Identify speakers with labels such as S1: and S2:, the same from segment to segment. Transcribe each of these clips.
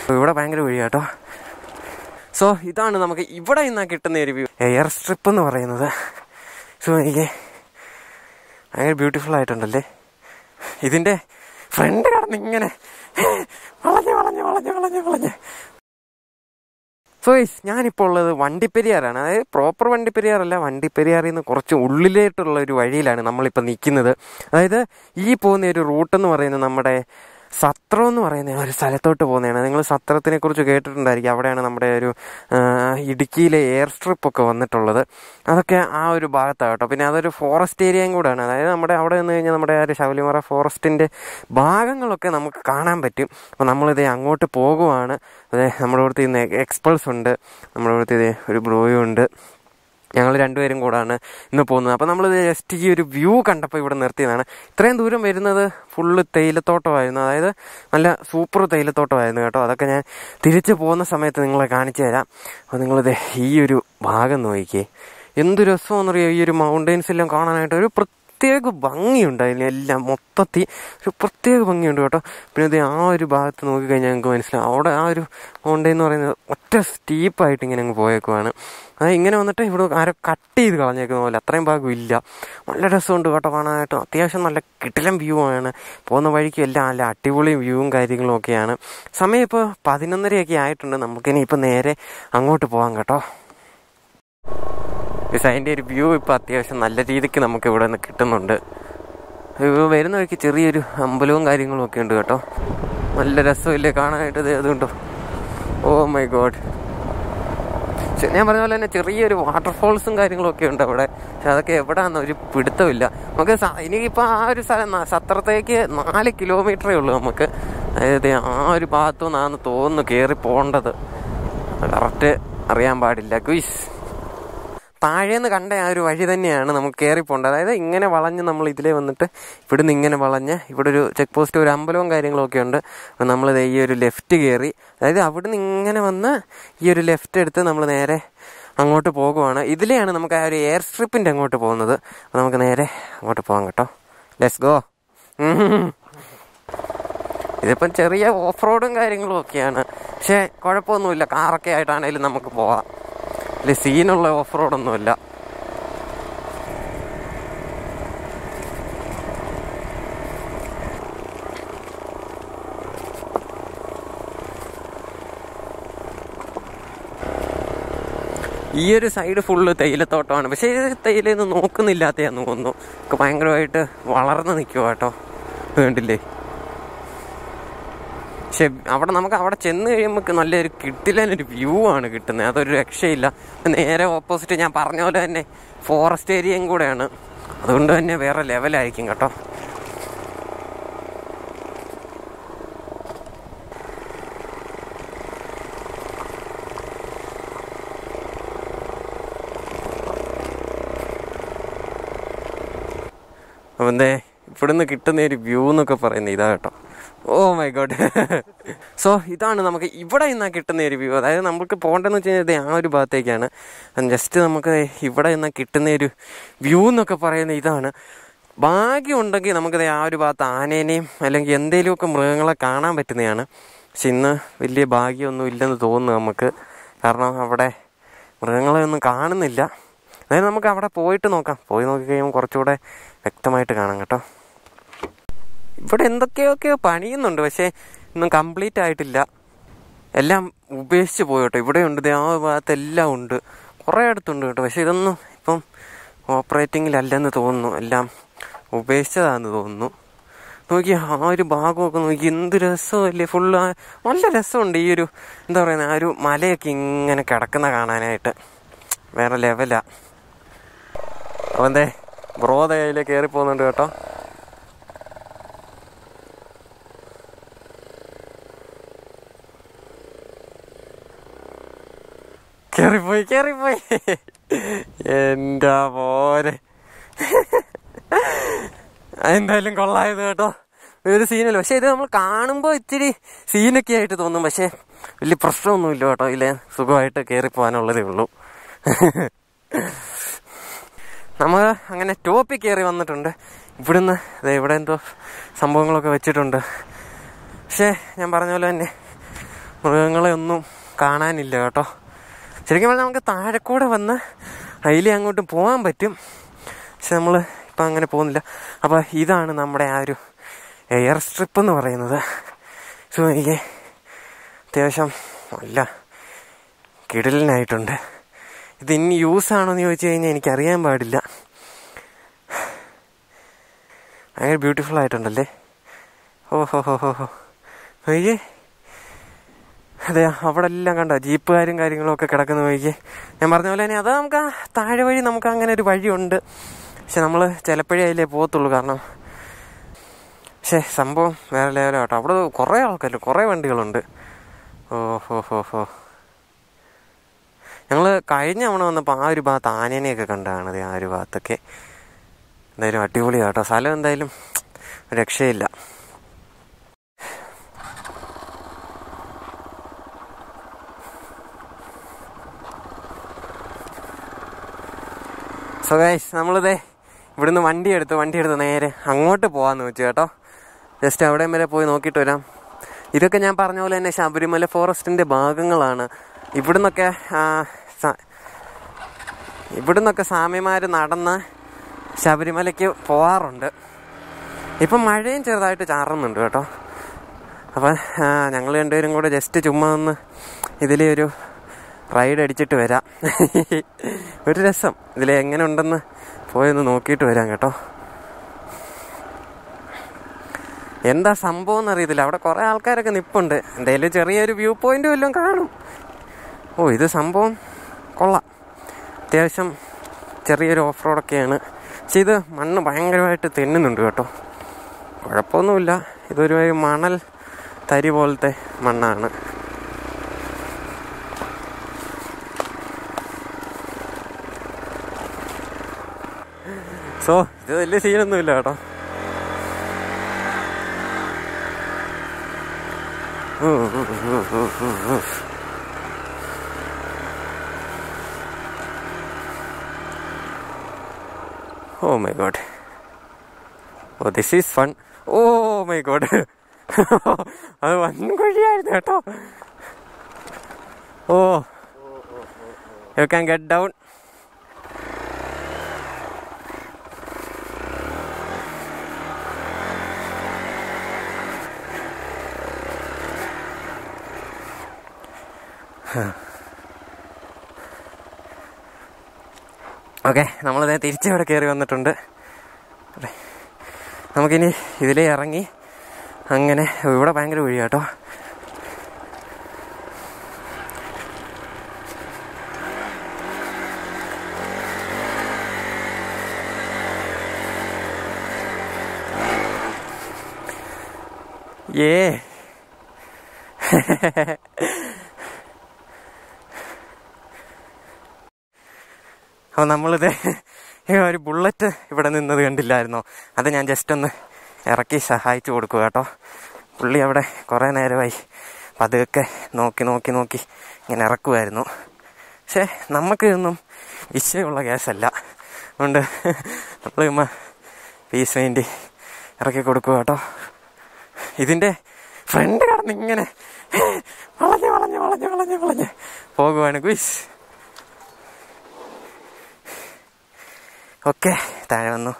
S1: ഇവിടെ ഭയങ്കര വഴി കേട്ടോ സോ ഇതാണ് നമുക്ക് ഇവിടെ നിന്ന് കിട്ടുന്ന ഒരു വ്യൂ എയർ സ്ട്രിപ്പ് എന്ന് പറയുന്നത് സോ എനിക്ക് ഭയങ്കര ബ്യൂട്ടിഫുൾ ആയിട്ടുണ്ടല്ലേ ഇതിന്റെ ഫ്രണ്ട് കടന്ന് ഇങ്ങനെ വളഞ്ഞ് വളഞ്ഞ് വളഞ്ഞ് വളഞ്ഞ് വളഞ്ഞ് സോ ഞാനിപ്പോൾ ഉള്ളത് വണ്ടിപ്പെരിയാറാണ് അതായത് പ്രോപ്പർ വണ്ടിപ്പെരിയാറല്ല വണ്ടിപ്പെരിയാറിൽ നിന്ന് കുറച്ച് ഉള്ളിലേട്ടുള്ള ഒരു വഴിയിലാണ് നമ്മളിപ്പോൾ നിൽക്കുന്നത് അതായത് ഈ പോകുന്ന ഒരു റൂട്ട് എന്ന് പറയുന്നത് നമ്മുടെ സത്രം എന്ന് പറയുന്ന ഒരു സ്ഥലത്തോട്ട് പോകുന്നതാണ് നിങ്ങൾ സത്രത്തിനെ കുറിച്ച് കേട്ടിട്ടുണ്ടായിരിക്കും അവിടെയാണ് നമ്മുടെ ഒരു ആ, ഇടുക്കിയിലെ എയർ സ്ട്രിപ്പ് ഒക്കെ വന്നിട്ടുള്ളത് അതൊക്കെ ആ ഒരു ഭാഗത്താണ് കേട്ടോ പിന്നെ അതൊരു ഫോറസ്റ്റ് ഏരിയയും കൂടെയാണ് അതായത് നമ്മുടെ അവിടെ നിന്ന് കഴിഞ്ഞാൽ നമ്മുടെ ആ ഒരു ശബരിമല ഫോറസ്റ്റിൻ്റെ ഭാഗങ്ങളൊക്കെ നമുക്ക് കാണാൻ പറ്റും അപ്പോൾ നമ്മളിത് അങ്ങോട്ട് പോകുവാണ് അതെ നമ്മുടെ അടുത്ത് ഇന്ന് എക്സ്പൾസ് ഉണ്ട് നമ്മുടെ അടുത്ത് ഇത് ഒരു ബ്രോയും ഉണ്ട് ഞങ്ങൾ രണ്ടുപേരും കൂടാണ് ഇന്ന് പോകുന്നത് അപ്പോൾ നമ്മൾ ജസ്റ്റ് ഈ ഒരു വ്യൂ കണ്ടപ്പോൾ ഇവിടെ നിർത്തിയതാണ് ഇത്രയും ദൂരം വരുന്നത് ഫുള്ള് തേയിലത്തോട്ടമായിരുന്നു അതായത് നല്ല സൂപ്പർ തേയിലത്തോട്ടമായിരുന്നു കേട്ടോ അതൊക്കെ ഞാൻ തിരിച്ചു പോകുന്ന സമയത്ത് നിങ്ങളെ കാണിച്ചു തരാം അപ്പോൾ നിങ്ങളിത് ഈ ഒരു ഭാഗം നോക്കിക്കേ എന്ത് രസമെന്നറിയോ ഈ ഒരു മൗണ്ടെയ്ൻസ് എല്ലാം കാണാനായിട്ട് ഒരു പ്രത്യേക ഭംഗിയുണ്ട് അതിനെല്ലാം മൊത്തത്തിൽ ഒരു പ്രത്യേക ഭംഗിയുണ്ട് കേട്ടോ പിന്നെ ഇത് ആ ഒരു ഭാഗത്ത് നോക്കിക്കഴിഞ്ഞാൽ നിങ്ങൾക്ക് മനസ്സിലാവും അവിടെ ആ ഒരു മൗണ്ടെയ്ൻ എന്ന് പറയുന്നത് ഒറ്റ സ്റ്റീപ്പായിട്ട് ഇങ്ങനെ അങ്ങ് പോയേക്കുവാണ് അത് ഇങ്ങനെ വന്നിട്ട് ഇവിടെ ആരോ കട്ട് ചെയ്ത് കളഞ്ഞേക്കുന്ന പോലെ അത്രയും ഭാഗം ഇല്ല നല്ല രസമുണ്ട് കേട്ടോ കാണാനായിട്ട് അത്യാവശ്യം നല്ല കിടിലം വ്യൂ ആണ് പോകുന്ന വഴിക്ക് എല്ലാം നല്ല അടിപൊളി വ്യൂവും കാര്യങ്ങളും ഒക്കെയാണ് സമയം ഇപ്പോൾ പതിനൊന്നരയൊക്കെ ആയിട്ടുണ്ട് നമുക്കിനി ഇപ്പോൾ നേരെ അങ്ങോട്ട് പോകാം കേട്ടോ പക്ഷേ അതിൻ്റെ ഒരു വ്യൂ ഇപ്പോൾ അത്യാവശ്യം നല്ല രീതിക്ക് നമുക്ക് ഇവിടെ നിന്ന് കിട്ടുന്നുണ്ട് ഇത് വരുന്ന വഴിക്ക് ചെറിയൊരു അമ്പലവും കാര്യങ്ങളും ഒക്കെ ഉണ്ട് കേട്ടോ നല്ല രസമില്ലേ കാണാനായിട്ട് ഇത് അതുണ്ടോ ഓ മൈ ഗോഡ് ചെ- ഞാൻ പറഞ്ഞ പോലെ തന്നെ ചെറിയൊരു വാട്ടർഫോൾസും കാര്യങ്ങളും ഒക്കെ ഉണ്ട് അവിടെ പക്ഷെ അതൊക്കെ എവിടെയാണെന്ന് ഒരു പിടുത്തമില്ല നമുക്ക് സ- ഇനിയിപ്പോൾ ആ ഒരു സ്ഥലം ന- സത്രത്തേക്ക് നാല് കിലോമീറ്ററേ ഉള്ളൂ നമുക്ക് അതായത് ആ ഒരു ഭാഗത്തു നിന്നാണ് തോന്നുന്നു കയറി പോകേണ്ടത് കറക്റ്റ് അറിയാൻ പാടില്ല ക്വിസ് താഴേന്ന് കണ്ട ആ ഒരു വഴി തന്നെയാണ് നമുക്ക് കയറി പോകേണ്ടത് അതായത് ഇങ്ങനെ വളഞ്ഞ് നമ്മൾ ഇതിലേ വന്നിട്ട് ഇവിടുന്ന് ഇങ്ങനെ വളഞ്ഞ് ഇവിടെ ഒരു ചെക്ക് പോസ്റ്റ് ഒരു അമ്പലവും കാര്യങ്ങളൊക്കെ ഉണ്ട് അപ്പോൾ നമ്മൾ ഈ ഒരു ലെഫ്റ്റ് കയറി അതായത് അവിടുന്ന് ഇങ്ങനെ വന്ന് ഈ ഒരു ലെഫ്റ്റ് എടുത്ത് നമ്മൾ നേരെ അങ്ങോട്ട് പോകുവാണ് ഇതിലെയാണ് നമുക്ക് ആ ഒരു എയർ സ്ട്രിപ്പിൻ്റെ അങ്ങോട്ട് പോകുന്നത് അപ്പോൾ നമുക്ക് നേരെ അങ്ങോട്ട് പോകാം കേട്ടോ ലെറ്റ്സ് ഗോ ഇതിപ്പം ചെറിയ ഓഫ് റോഡും കാര്യങ്ങളും ഒക്കെയാണ് പക്ഷേ കുഴപ്പമൊന്നുമില്ല കാറൊക്കെ ആയിട്ടാണേലും നമുക്ക് പോവാം വലിയ സീനുള്ള ഓഫ് റോഡൊന്നുമില്ല ഈ ഒരു സൈഡ് ഫുള്ള് തേയിലത്തോട്ടമാണ് പക്ഷേ ഇത് തേയിലയൊന്നും നോക്കുന്നില്ലാത്തയാന്ന് തോന്നുന്നു ഒക്കെ ഭയങ്കരമായിട്ട് വളർന്ന് നിൽക്കുക കേട്ടോ ഇത് കണ്ടില്ലേ പക്ഷെ അവിടെ നമുക്ക് അവിടെ ചെന്ന് കഴിയുമ്പോൾ നല്ലൊരു കിട്ടില്ലൊരു വ്യൂ ആണ് കിട്ടുന്നത് അതൊരു രക്ഷയില്ല നേരെ ഓപ്പോസിറ്റ് ഞാൻ പറഞ്ഞ പോലെ തന്നെ ഫോറസ്റ്റ് ഏരിയയും കൂടെയാണ് അതുകൊണ്ട് തന്നെ വേറെ ലെവലായിരിക്കും കേട്ടോ അപ്പം എന്തേ ഇവിടുന്ന് കിട്ടുന്ന ഒരു വ്യൂ എന്നൊക്കെ പറയുന്നത് ഇതാ കേട്ടോ ഓ മൈ ഗോഡ് സോ ഇതാണ് നമുക്ക് ഇവിടെ നിന്നാ കിട്ടുന്ന ഒരു വ്യൂ അതായത് നമുക്ക് പോകേണ്ടതെന്ന് വെച്ച് കഴിഞ്ഞാൽ ദേ ആ ഒരു ഭാഗത്തേക്കാണ് ജസ്റ്റ് നമുക്ക് ഇവിടെ നിന്നാ കിട്ടുന്ന ഒരു വ്യൂ എന്നൊക്കെ പറയുന്നത് ഇതാണ് ഭാഗ്യമുണ്ടെങ്കിൽ നമുക്കത് ആ ഒരു ഭാഗത്ത് ആനേനെയും അല്ലെങ്കിൽ എന്തെങ്കിലുമൊക്കെ മൃഗങ്ങളെ കാണാൻ പറ്റുന്നതാണ് പക്ഷെ ഇന്ന് വലിയ ഭാഗ്യമൊന്നും ഇല്ലെന്ന് തോന്നുന്നു നമുക്ക് കാരണം അവിടെ മൃഗങ്ങളെ ഒന്നും കാണുന്നില്ല അതായത് നമുക്ക് അവിടെ പോയിട്ട് നോക്കാം പോയി നോക്കി കഴിയുമ്പോൾ കുറച്ചുകൂടെ വ്യക്തമായിട്ട് കാണാം കേട്ടോ ഇവിടെ എന്തൊക്കെയൊക്കെയോ പണിയുന്നുണ്ട് പക്ഷേ ഒന്നും കംപ്ലീറ്റ് ആയിട്ടില്ല എല്ലാം ഉപേക്ഷിച്ച് പോയി കേട്ടോ ഇവിടെ ഉണ്ട് ദേ ആ ഭാഗത്ത് എല്ലാം ഉണ്ട് കുറേ അടുത്തുണ്ട് കേട്ടോ പക്ഷെ ഇതൊന്നും ഇപ്പം ഓപ്പറേറ്റിങ്ങിലല്ലെന്ന് തോന്നുന്നു എല്ലാം ഉപേക്ഷിച്ചതാന്ന് തോന്നുന്നു നോക്കി ആ ഒരു ഭാഗമൊക്കെ നോക്കി എന്ത് രസമല്ലേ ഫുള്ള് നല്ല രസമുണ്ട് ഈ ഒരു എന്താ പറയുന്നത് ആ ഒരു മലയൊക്കെ ഇങ്ങനെ കിടക്കുന്ന കാണാനായിട്ട് വേറെ ലെവലാ അപ്പം എന്തേ ബ്രോ ദയയിൽ കയറി പോകുന്നുണ്ട് കേട്ടോ കേറിപ്പോയി കേറിപ്പോയി എന്താ പോരെ എന്തായാലും കൊള്ളായത് കേട്ടോ ഒരു സീനല്ല പക്ഷെ ഇത് നമ്മൾ കാണുമ്പോൾ ഇച്ചിരി സീനൊക്കെ ആയിട്ട് തോന്നും പക്ഷെ വലിയ പ്രശ്നമൊന്നുമില്ല കേട്ടോ ഇല്ലേ സുഖമായിട്ട് കയറി പോകാനുള്ളതേ ഉള്ളൂ നമ്മൾ അങ്ങനെ ടോപ്പിൽ കയറി വന്നിട്ടുണ്ട് ഇവിടുന്ന് ദേ ഇവിടെ എന്തോ സംഭവങ്ങളൊക്കെ വെച്ചിട്ടുണ്ട് പക്ഷേ ഞാൻ പറഞ്ഞ പോലെ തന്നെ മൃഗങ്ങളെ ഒന്നും കാണാനില്ല കേട്ടോ ശരിക്കും പറഞ്ഞാൽ നമുക്ക് താഴെക്കൂടെ വന്ന് അതിലേ അങ്ങോട്ട് പോകാൻ പറ്റും പക്ഷെ നമ്മൾ ഇപ്പം അങ്ങനെ പോകുന്നില്ല അപ്പോൾ ഇതാണ് നമ്മുടെ ആ ഒരു എയർ സ്ട്രിപ്പ് എന്ന് പറയുന്നത് സോ എനിക്ക് അത്യാവശ്യം നല്ല കിടലിനായിട്ടുണ്ട് ഇത് ഇനി യൂസ് ആണോ എന്ന് ചോദിച്ചു കഴിഞ്ഞാൽ എനിക്കറിയാൻ പാടില്ല ഭയങ്കര ബ്യൂട്ടിഫുൾ ആയിട്ടുണ്ടല്ലേ ഓ ഹോ ഹോ ഹോ ഹോ നോക്കിയേ അതെ അവിടെ എല്ലാം കണ്ടോ ജീപ്പുകാരും കാര്യങ്ങളും ഒക്കെ കിടക്കുന്ന നോക്കിയേ ഞാൻ പറഞ്ഞ പോലെ തന്നെ അത് നമുക്ക് ആ താഴെ വഴി നമുക്ക് അങ്ങനെ ഒരു വഴിയുണ്ട് പക്ഷെ നമ്മൾ ചിലപ്പോഴേ അതിലേ പോകത്തുള്ളൂ കാരണം പക്ഷേ സംഭവം വേറെ ലെവലോ കേട്ടോ അവിടെ കുറേ ആൾക്കാർ കുറേ വണ്ടികളുണ്ട് ഓ ഹോ ഹോ ഹോ ഞങ്ങൾ കഴിഞ്ഞ തവണ വന്നപ്പോൾ ആ ഒരു ഭാഗത്ത് ആനേനെയൊക്കെ കണ്ടാണ് ദേ ആ ഒരു ഭാഗത്തൊക്കെ എന്തായാലും അടിപൊളിയാണ് കേട്ടോ സ്ഥലം എന്തായാലും ഒരു രക്ഷയില്ല സോ ഗൈസ് നമ്മളിതേ ഇവിടുന്ന് വണ്ടി എടുത്ത് വണ്ടി എടുത്ത് നേരെ അങ്ങോട്ട് പോകാമെന്ന് വെച്ചു കേട്ടോ ജസ്റ്റ് അവിടെയും വരെ പോയി നോക്കിയിട്ട് വരാം ഇതൊക്കെ ഞാൻ പറഞ്ഞ പോലെ തന്നെ ശബരിമല ഫോറസ്റ്റിൻ്റെ ഭാഗങ്ങളാണ് ഇവിടുന്നൊക്കെ ആ, സ- ഇവിടുന്നൊക്കെ സ്വാമിമാർ നടന്ന് ശബരിമലയ്ക്ക് പോവാറുണ്ട് ഇപ്പം മഴയും ചെറുതായിട്ട് ചാറുന്നുണ്ട് കേട്ടോ അപ്പം ഞങ്ങൾ രണ്ടുപേരും കൂടെ ജസ്റ്റ് ചുമ്മാ ഒന്ന് ഇതിലെ ഒരു റൈഡ് അടിച്ചിട്ട് വരാം ഒരു രസം ഇതിൽ എങ്ങനെ ഉണ്ടെന്ന് പോയൊന്ന് നോക്കിയിട്ട് വരാം കേട്ടോ എന്താ സംഭവം എന്നറിയത്തില്ല അവിടെ കുറേ ആൾക്കാരൊക്കെ നിപ്പുണ്ട് എന്തായാലും ചെറിയൊരു വ്യൂ പോയിന്റ് വല്ലതും കാണും ഓ ഇത് സംഭവം കൊള്ളാം അത്യാവശ്യം ചെറിയൊരു ഓഫ് റോഡൊക്കെയാണ് പക്ഷെ ഇത് മണ്ണ് ഭയങ്കരമായിട്ട് തെന്നുന്നുണ്ട് കേട്ടോ കുഴപ്പമൊന്നുമില്ല ഇതൊരു മണൽ തരി പോലത്തെ മണ്ണാണ് സോ ഇത് വലിയ സീനൊന്നുമില്ല കേട്ടോ oh my god oh this is fun oh my god അത് വൻ കുഴിയായിരുന്നു കേട്ടോ oh you can get down okay നമ്മളിത് തിരിച്ചിവിടെ കയറി വന്നിട്ടുണ്ട് അതെ. നമുക്കിനി ഇതിലേ ഇറങ്ങി അങ്ങനെ ഇവിടെ ഭയങ്കര വഴി കേട്ടോ ഏ അപ്പോൾ നമ്മളിത് ഈ ഒരു ബുള്ളറ്റ് ഇവിടെ നിന്നത് കണ്ടില്ലായിരുന്നോ അത് ഞാൻ ജസ്റ്റ് ഒന്ന് ഇറക്കി സഹായിച്ചു കൊടുക്കുക കേട്ടോ പുള്ളി അവിടെ കുറേ നേരമായി പതുക്കെ നോക്കി നോക്കി നോക്കി ഇങ്ങനെ ഇറക്കുമായിരുന്നു പക്ഷേ നമുക്ക് ഇതൊന്നും വിഷയമുള്ള കേസല്ല അതുകൊണ്ട് നമ്മൾ ചുമ്മാ പീസ് വേണ്ടി ഇറക്കി കൊടുക്കുക കേട്ടോ ഇതിൻ്റെ ഫ്രണ്ട് കടന്ന് ഇങ്ങനെ വളഞ്ഞ് വളഞ്ഞ് വളഞ്ഞ് വളഞ്ഞ് വളഞ്ഞ് പോകുവാണ് കുയിസ് ഓക്കെ താഴെ വന്നു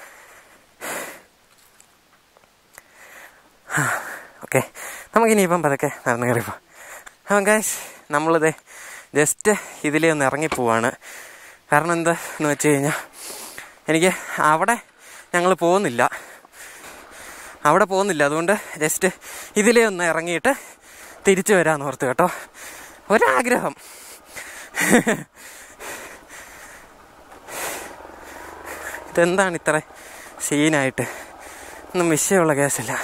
S1: ഓക്കെ നമുക്കിനിയിപ്പം പതുക്കെ നടന്നു കയറിപ്പോ അപ്പം ഗൈസ് നമ്മളിത് ജസ്റ്റ് ഇതിലേ ഒന്ന് ഇറങ്ങിപ്പോവാണ് കാരണം എന്താ എന്ന് വെച്ച് കഴിഞ്ഞാൽ എനിക്ക് അവിടെ ഞങ്ങൾ പോകുന്നില്ല അവിടെ പോകുന്നില്ല അതുകൊണ്ട് ജസ്റ്റ് ഇതിലേ ഒന്ന് ഇറങ്ങിയിട്ട് തിരിച്ചു വരാമെന്ന് ഓർത്ത് കേട്ടോ ഒരാഗ്രഹം ഇതെന്താണ് ഇത്ര സീനായിട്ട് ഒന്നും വിഷയമുള്ള കേസല്ല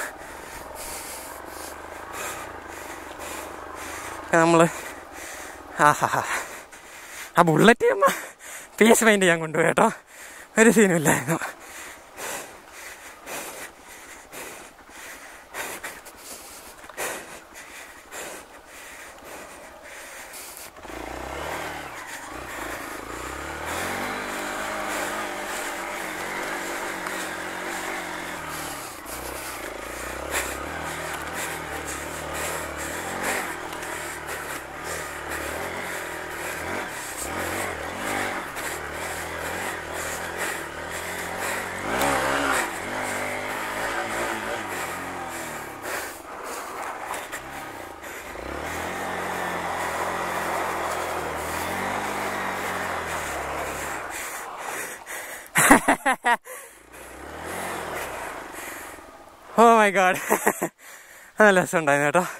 S1: നമ്മൾ ആഹാ ആ ബുള്ളറ്റ് അമ്മ പി എസ് മൈൻഡ് ഞാൻ കൊണ്ടുപോയി കേട്ടോ ഒരു സീനുമില്ലായിരുന്നു ഓ മൈ ഗാഡ് നല്ല രസമുണ്ടായിരുന്നു കേട്ടോ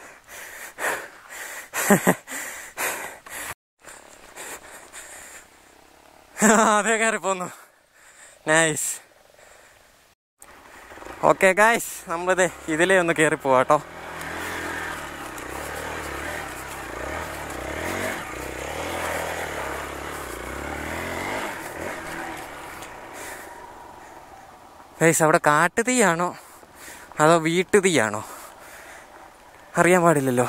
S1: അതേ കയറി പോന്നു നൈസ് ഓക്കെ ഗായ്സ് നമ്മളിത് ഇതിലേ ഒന്ന് കയറി പോവാട്ടോ ഗൈസ് അവിടെ കാട്ടുതീയാണോ അതോ വീട്ടുതീയാണോ അറിയാൻ പാടില്ലല്ലോ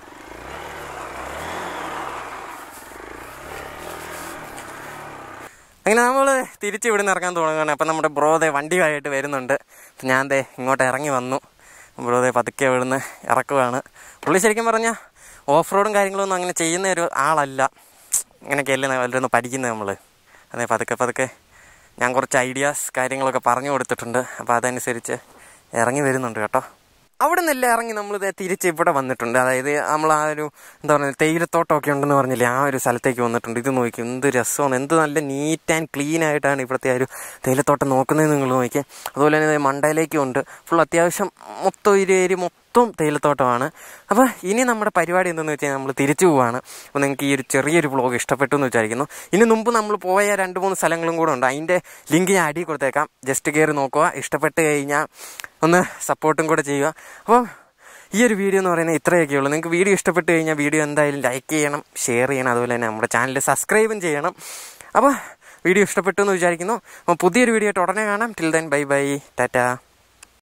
S1: അങ്ങനെ നമ്മൾ തിരിച്ച് ഇവിടുന്ന് ഇറങ്ങാൻ തുടങ്ങുകയാണ് അപ്പം നമ്മുടെ ബ്രോതെ വണ്ടിയായിട്ട് വരുന്നുണ്ട് അപ്പം ഞാൻ ദേ ഇങ്ങോട്ട് ഇറങ്ങി വന്നു ബ്രോതെ പതുക്കെ ഇവിടുന്ന് ഇറക്കുവാണ് പുള്ളി ശരിക്കും പറഞ്ഞാൽ ഓഫ് റോഡും കാര്യങ്ങളൊന്നും അങ്ങനെ ചെയ്യുന്ന ഒരു ആളല്ല ഇങ്ങനെയൊക്കെയല്ലേ വല്ലതൊന്ന് പഠിക്കുന്നത് നമ്മൾ അതെ പതുക്കെ പതുക്കെ ഞാൻ കുറച്ച് ഐഡിയാസ് കാര്യങ്ങളൊക്കെ പറഞ്ഞു കൊടുത്തിട്ടുണ്ട് അപ്പോൾ അതനുസരിച്ച് ഇറങ്ങി വരുന്നുണ്ട് കേട്ടോ അവിടെ നിന്നെല്ലാം ഇറങ്ങി നമ്മൾ തിരിച്ച് ഇവിടെ വന്നിട്ടുണ്ട് അതായത് നമ്മൾ ആ ഒരു എന്താ പറയുക തേയിലത്തോട്ടമൊക്കെ ഉണ്ടെന്ന് പറഞ്ഞില്ലേ ആ ഒരു സ്ഥലത്തേക്ക് വന്നിട്ടുണ്ട് ഇത് നോക്കി എന്ത് രസമാണ് എന്ത് നല്ല നീറ്റ് ആൻഡ് ക്ലീൻ ആയിട്ടാണ് ഇവിടുത്തെ ആ ഒരു തേയിലത്തോട്ടം നോക്കുന്നത് നിങ്ങൾ നോക്കി അതുപോലെ തന്നെ മണ്ടയിലേക്കും ഉണ്ട് ഫുൾ അത്യാവശ്യം മൊത്തം ഒരു ഏരി മൊത്തം തേയിലത്തോട്ടമാണ് അപ്പോൾ ഇനി നമ്മുടെ പരിപാടി എന്തെന്ന് വെച്ച് കഴിഞ്ഞാൽ നമ്മൾ തിരിച്ചു പോവാണ് അപ്പോൾ നിങ്ങൾക്ക് ഈ ഒരു ചെറിയൊരു വ്ളോഗ് ഇഷ്ടപ്പെട്ടു എന്ന് വിചാരിക്കുന്നു ഇനി മുമ്പ് നമ്മൾ പോയ രണ്ട് മൂന്ന് സ്ഥലങ്ങളും കൂടെ ഉണ്ട് അതിൻ്റെ ലിങ്ക് ഞാൻ അടി കൊടുത്തേക്കാം ജസ്റ്റ് കയറി നോക്കുക ഇഷ്ടപ്പെട്ട് കഴിഞ്ഞാൽ ഒന്ന് സപ്പോർട്ടും കൂടെ ചെയ്യുക അപ്പോൾ ഈ ഒരു വീഡിയോ എന്ന് പറയുന്നത് ഇത്രയൊക്കെ ഉള്ളൂ നിങ്ങൾക്ക് വീഡിയോ ഇഷ്ടപ്പെട്ട് കഴിഞ്ഞാൽ വീഡിയോ എന്തായാലും ലൈക്ക് ചെയ്യണം ഷെയർ ചെയ്യണം അതുപോലെ തന്നെ നമ്മുടെ ചാനൽ സബ്സ്ക്രൈബും ചെയ്യണം അപ്പോൾ വീഡിയോ ഇഷ്ടപ്പെട്ടു എന്ന് വിചാരിക്കുന്നു അപ്പോൾ പുതിയൊരു വീഡിയോ ആയിട്ട് ഉടനെ കാണാം till then bye bye Tata